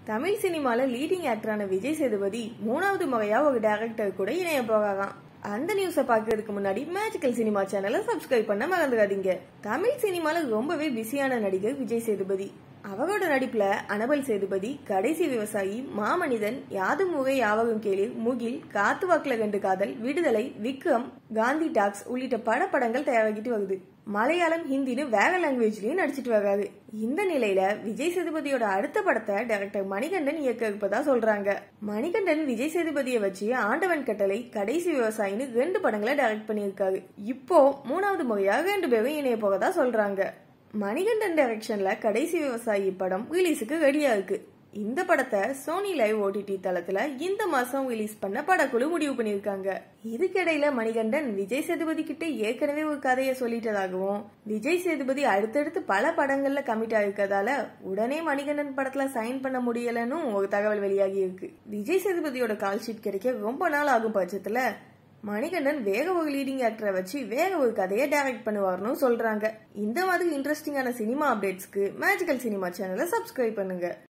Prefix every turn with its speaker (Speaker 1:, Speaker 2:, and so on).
Speaker 1: தமிழ் சினிமால லீடிங் ஆக்டரான விஜய் சேதுபதி மூணாவது முறையா ஒரு டைரக்டர் கூட இணைய போறாராம் அந்த நியூஸை பார்க்கறதுக்கு முன்னாடி மேஜிக்கல் சினிமா சேனலை சப்ஸ்கிரைப் பண்ண மறந்துடாதீங்க தமிழ் சினிமால ரொம்பவே பிஸியான நடிகர் விஜய் சேதுபதி அவரோட நடிப்புல அனபல் சேதுபதி கடைசி விவசாயி மாமனிதன் யாதும் முகை யாவரும் கேளிர் முகில் காத்து வாக்குல கண்டு காதல் விடுதலை விக்ரம் காந்தி டாக்ஸ் உள்ளிட்ட பட படங்கள் தயாராகிட்டு வருது மலையாளம் ஹிந்தின்னு வேற லாங்குவேஜ்லயும் நடிச்சிட்டு வர்றாரு இந்த நிலையில விஜய் சேதுபதியோட அடுத்த படத்தை டைரக்டர் மணிகண்டன் இயக்க இருப்பதா சொல்றாங்க மணிகண்டன் விஜய் சேதுபதியை வச்சு ஆண்டவன் கட்டளை கடைசி விவசாயின்னு ரெண்டு படங்களை டைரக்ட் பண்ணியிருக்காரு இப்போ மூணாவது முறையா ரெண்டு பேரும் இணைய போகதா சொல்றாங்க மணிகண்டன் டைரக்ஷன்ல கடைசி விவசாயி படம் ரிலீஸுக்கு ரெடியா இருக்கு இந்த படத்தை சோனி லைவ் ஓடிடி தளத்துல இந்த மாசம் ரிலீஸ் பண்ண படக்குழு முடிவு பண்ணிருக்காங்க இதுக்கிடையில மணிகண்டன் விஜய் சேதுபதி கிட்ட ஏற்கனவே ஒரு கதையை சொல்லிட்டதாகவும் விஜய் சேதுபதி அடுத்தடுத்து பல படங்கள்ல கமிட் ஆயிருக்கதால உடனே மணிகண்டன் படத்துல சைன் பண்ண முடியலன்னு ஒரு தகவல் வெளியாகி இருக்கு விஜய் சேதுபதியோட கால் ஷீட் கிடைக்க ரொம்ப நாள் ஆகும் பட்சத்துல மணிகண்டன் வேக ஒரு லீடிங் ஆக்டரை வச்சு வேற ஒரு கதையை டைரக்ட் பண்ணுவார்னு சொல்றாங்க இந்த மாதிரி இன்ட்ரெஸ்டிங்கான சினிமா அப்டேட்ஸ்க்கு மேஜிக்கல் சினிமா சேனலை சப்ஸ்கிரைப் பண்ணுங்க